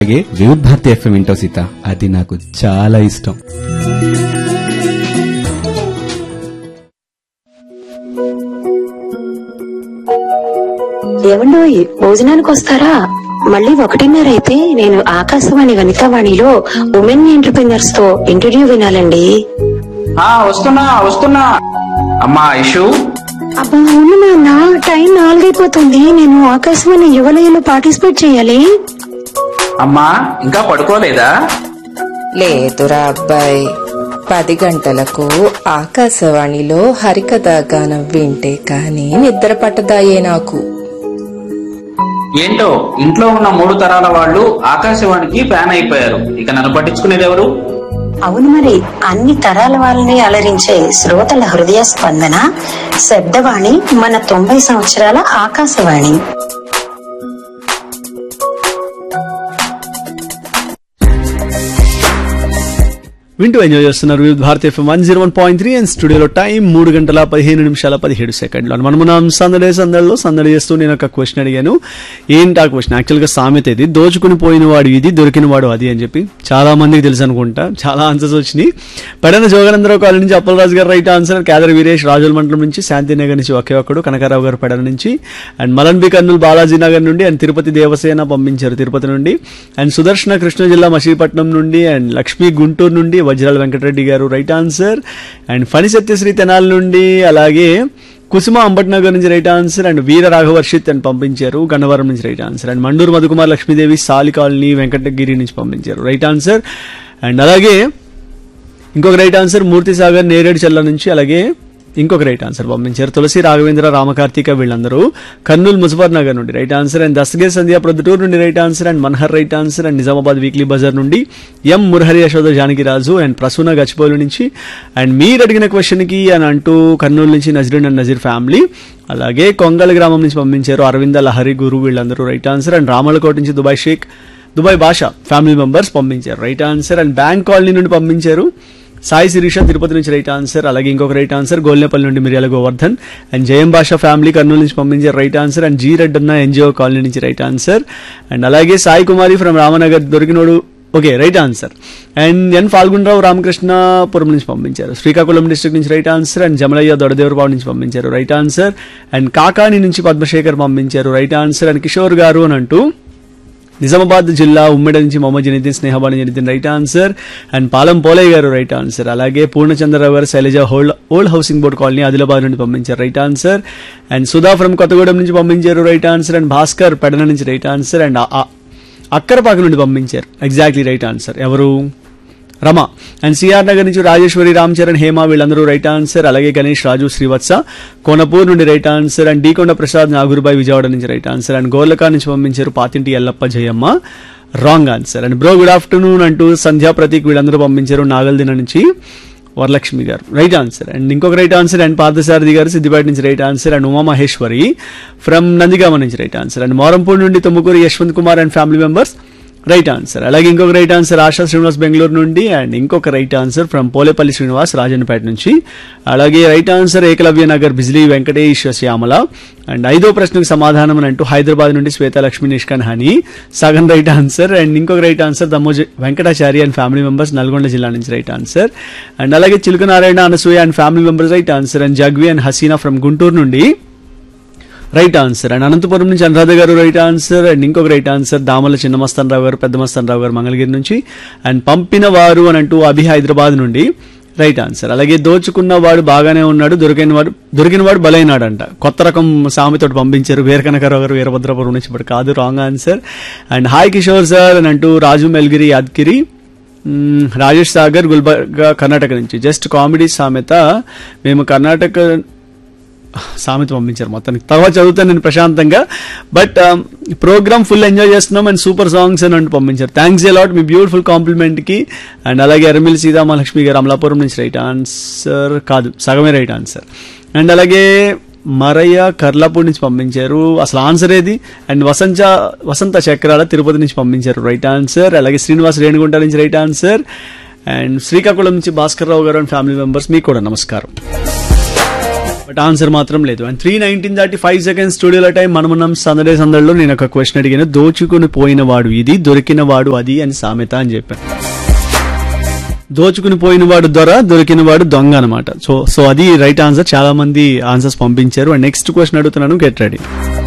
అలాగే వివిధ భారతి ఎఫ్ఎం వింటావు సీత అది నాకు చాలా ఇష్టం ఏమండో భోజనానికి వస్తారా మళ్ళీ ఒకటిన్నర అయితే నేను ఆకాశవాణి వనితావాణిలో ఉమెన్ ఎంటర్ప్రినర్స్ తో ఇంటర్వ్యూ వినాలండి ఆ వస్తున్నా వస్తున్నా అమ్మా ఇషు అబ్బా అవును నాన్న టైం నాలుగైపోతుంది నేను ఆకాశవాణి యువలయలో పార్టిసిపేట్ చేయాలి అమ్మా ఇంకా పడుకోలేదా లేదురా అబ్బాయి పది గంటలకు ఆకాశవాణిలో హరికథ గానం వింటే కాని నిద్ర పట్టదాయే నాకు ఏంటో ఇంట్లో ఉన్న మూడు తరాల వాళ్ళు ఆకాశవాణికి ఫ్యాన్ అయిపోయారు ఇక నన్ను పట్టించుకునేది ఎవరు అవును మరి అన్ని తరాల వాళ్ళని అలరించే శ్రోతల హృదయ స్పందన శబ్దవాణి మన తొంభై సంవత్సరాల ఆకాశవాణి వింటూ ఎంజాయ్ చేస్తున్నారు Vividh Bharati FM one zero one point three and స్టూడియోలో టైం మూడు గంటల పదిహేను నిమిషాల పదిహేడు సెకండ్లు అని మనం సందడే సందడిలో సందడి చేస్తూ నేను ఒక క్వశ్చన్ అడిగాను ఏంటి ఆ క్వశ్చన్ యాక్చువల్గా సామెత ఇది దోచుకుని పోయిన వాడు ఇది దొరికిన వాడు అది అని చెప్పి చాలా మందికి తెలుసు అనుకుంటా చాలా ఆన్సర్స్ వచ్చినాయి పెడన జోగనందరావు కాలనీ నుంచి అప్పలరాజు గారు రైట్ ఆన్సర్ కేదర్ వీరేష్ రాజుల మండలం నుంచి శాంతినగర్ నుంచి ఒకే ఒక్కడు కనకారావు గారు పెడన నుంచి అండ్ మలన్ బి కర్నూలు బాలాజీ నగర్ నుండి అండ్ తిరుపతి దేవసేన పంపించారు తిరుపతి నుండి అండ్ సుదర్శన కృష్ణ జిల్లా మచిలీపట్నం నుండి అండ్ లక్ష్మీ గుంటూరు నుండి వజ్రాల వెంకటరెడ్డి గారు right answer and Phani Satyasri Tenali నుండి అలాగే కుసుమ అంబట్నగర్ నుంచి right answer and Veera Raghavarshith అని పంపించారు గన్నవరం నుంచి right answer and Manduru Madhukumar Lakshmidevi Sali colony Venkatagiri నుంచి పంపించారు రైట్ ఆన్సర్ అండ్ అలాగే ఇంకొక రైట్ ఆన్సర్ మూర్తి సాగర్ నేరేడు చెల్ల నుంచి అలాగే ఇంకొక రైట్ ఆన్సర్ పంపించారు తులసి రాఘవేంద్ర రామకార్తిక వీళ్ళందరూ కర్నూలు ముజఫర్ నగర్ నుండి రైట్ ఆన్సర్ అండ్ దస్తగే సంధ్య ప్రొద్దుటూరు నుండి right answer and Manhar right answer and Nizamabad weekly Bazar నుండి ఎం మురహరి యశోద జానకిరాజు అండ్ ప్రసూన గచ్చిపోలు నుంచి అండ్ మీరు అడిగిన క్వశ్చన్ కి అని అంటూ కర్నూలు నుంచి నజరీన్ అండ్ నజీర్ ఫ్యామిలీ అలాగే కొంగల్ గ్రామం నుంచి పంపించారు అరవింద లహరి గురు వీళ్ళందరూ రైట్ ఆన్సర్ అండ్ రామలకోట నుంచి Dubai Sheikh Dubai Basha family members పంపించారు right answer and bank colony నుండి పంపించారు సాయి శిరీష తిరుపతి నుంచి రైట్ ఆన్సర్ అలాగే ఇంకొక రైట్ ఆన్సర్ గోల్నేపల్లి నుండి మిర్యాల గోవర్ధన్ అండ్ జయం భాష ఫ్యామిలీ కర్నూలు నుంచి పంపించారు right answer and G Reddanna NGO colony నుంచి రైట్ ఆన్సర్ అండ్ అలాగే సాయి కుమారి ఫ్రమ్ రామనగర్ దొరికినోడు okay right answer and N Phalgunrao Ramakrishnapuram నుంచి పంపించారు శ్రీకాకుళం డిస్ట్రిక్ట్ నుంచి right answer and Jamalayya Dodadevarababu నుంచి పంపించారు రైట్ ఆన్సర్ అండ్ కాకాని నుంచి పద్మశేఖర్ పంపించారు రైట్ ఆన్సర్ అండ్ కిషోర్ గారు అని అంటూ నిజామాబాద్ జిల్లా ఉమ్మెడ నుంచి Mohammed Janeeduddin Snehabani Janeeduddin right answer and Palam Polayya గారు రైట్ ఆన్సర్ అలాగే పూర్ణచంద్రరావు గారు Sailaja hold old housing board colony Adilabad నుండి పంపించారు right answer and Sudha from Kothagudem నుంచి పంపించారు right answer and Bhaskar Pedana నుంచి రైట్ ఆన్సర్ అండ్ అక్కరపాక నుండి పంపించారు ఎగ్జాక్ట్లీ రైట్ ఆన్సర్ ఎవరు రమ అండ్ సిఆర్ నగర్ నుంచి రాజేశ్వరి రామ్ చరణ్ హేమ వీళ్ళందరూ రైట్ ఆన్సర్ అలాగే గణేష్ రాజు శ్రీవత్స కోనపూర్ నుండి right answer and Deekonda Prasad Nagurubai Vijayawada నుంచి రైట్ ఆన్సర్ అండ్ గోర్లకా నుంచి పంపించారు Pathinti Yellappa Jayamma wrong answer and bro good afternoon అంటూ సంధ్యా ప్రతీక్ వీళ్ళందరూ పంపించారు నాగల్దిన నుంచి వరలక్ష్మి గారు రైట్ ఆన్సర్ అండ్ ఇంకొక రైట్ ఆన్సర్ అండ్ పార్థసారథి గారు సిద్దిపేట నుంచి right answer and Uma Maheshwari from Nandigama నుంచి రైట్ ఆన్సర్ అండ్ మోరంపూర్ నుండి Tumakuru Yashwant Kumar and family members right answer అలాగే ఇంకొక రైట్ ఆన్సర్ ఆశా శ్రీనివాస్ బెంగళూరు నుండి అండ్ ఇంకొక right answer from Polepalli Srinivas Rajannapet నుంచి అలాగే right answer Ekalavya Nagar Bijli Venkatesh Shyamala and ఐదో ప్రశ్నకు సమాధానం అని అంటూ హైదరాబాద్ నుండి శ్వేత లక్ష్మి నిష్కన్ హని సగం రైట్ ఆన్సర్ అండ్ ఇంకొక right answer Dammoja Venkatachari and family members Nalgonda జిల్లా నుంచి రైట్ ఆన్సర్ అండ్ అలాగే Chiluka Narayana Anasuya and family members right answer and Jagvi and Haseena from Guntur నుండి రైట్ ఆన్సర్ అండ్ అనంతపురం నుంచి అనురాధ గారు రైట్ ఆన్సర్ అండ్ ఇంకొక రైట్ ఆన్సర్ దామల చిన్న మస్తాన్ రావు గారు పెద్ద మస్తాన్ రావు గారు మంగళగిరి నుంచి అండ్ పంపిన వారు అని అంటూ అభి హైదరాబాద్ నుండి రైట్ ఆన్సర్ అలాగే దోచుకున్న వాడు బాగానే ఉన్నాడు దొరికిన వాడు దొరికిన వాడు బలైనాడంట కొత్త రకం సామెతోటి పంపించారు వీరకనకరావు గారు వీరభద్రపురం నుంచి ఇప్పుడు కాదు wrong answer and hi Kishore sir అని అంటూ రాజు మెల్గిరి యాద్గిరి మ్మ్, రాజేష్ సాగర్ గుల్బర్గా కర్ణాటక నుంచి జస్ట్ కామెడీ సామెత మేము కర్ణాటక సామెత పంపించారు మొత్తానికి తర్వాత చదువుతాను నేను ప్రశాంతంగా బట్ ప్రోగ్రామ్ ఫుల్ ఎంజాయ్ చేస్తున్నాం అండ్ సూపర్ సాంగ్స్ అని అంటూ పంపించారు థ్యాంక్స్ అలాట్ మీ బ్యూటిఫుల్ కాంప్లిమెంట్ కి అండ్ అలాగే ఎర్రమిల్ సీతామహాలక్ష్మి గారు అమలాపురం నుంచి రైట్ ఆన్సర్ కాదు సగమే రైట్ ఆన్సర్ అండ్ అలాగే మరయ్య కర్లాపూర్ నుంచి పంపించారు అసలు ఆన్సర్ ఏది అండ్ వసంత వసంత చక్రాల తిరుపతి నుంచి పంపించారు రైట్ ఆన్సర్ అలాగే శ్రీనివాస్ రేణుగుంట నుంచి రైట్ ఆన్సర్ అండ్ శ్రీకాకుళం నుంచి భాస్కర్ రావు గారు అండ్ ఫ్యామిలీ మెంబర్స్ మీకు కూడా నమస్కారం బట్ ఆన్సర్ మాత్రం లేదు అండ్ త్రీ నైన్టీన్ దాటి ఫైవ్ సెకండ్స్ స్టూడియోలో టైం మనమున్నాం సందడే సందడిలో నేను ఒక క్వశ్చన్ అడిగాను దోచుకుని పోయిన వాడు ఇది దొరికిన వాడు అది అని సామెత అని చెప్పాను దోచుకుని పోయిన వాడు దొర దొరికిన వాడు దొంగ అనమాట సో సో అది రైట్ ఆన్సర్ చాలా మంది ఆన్సర్స్ పంపించారు అండ్ నెక్స్ట్ క్వశ్చన్ అడుగుతున్నాను గెట్ రెడీ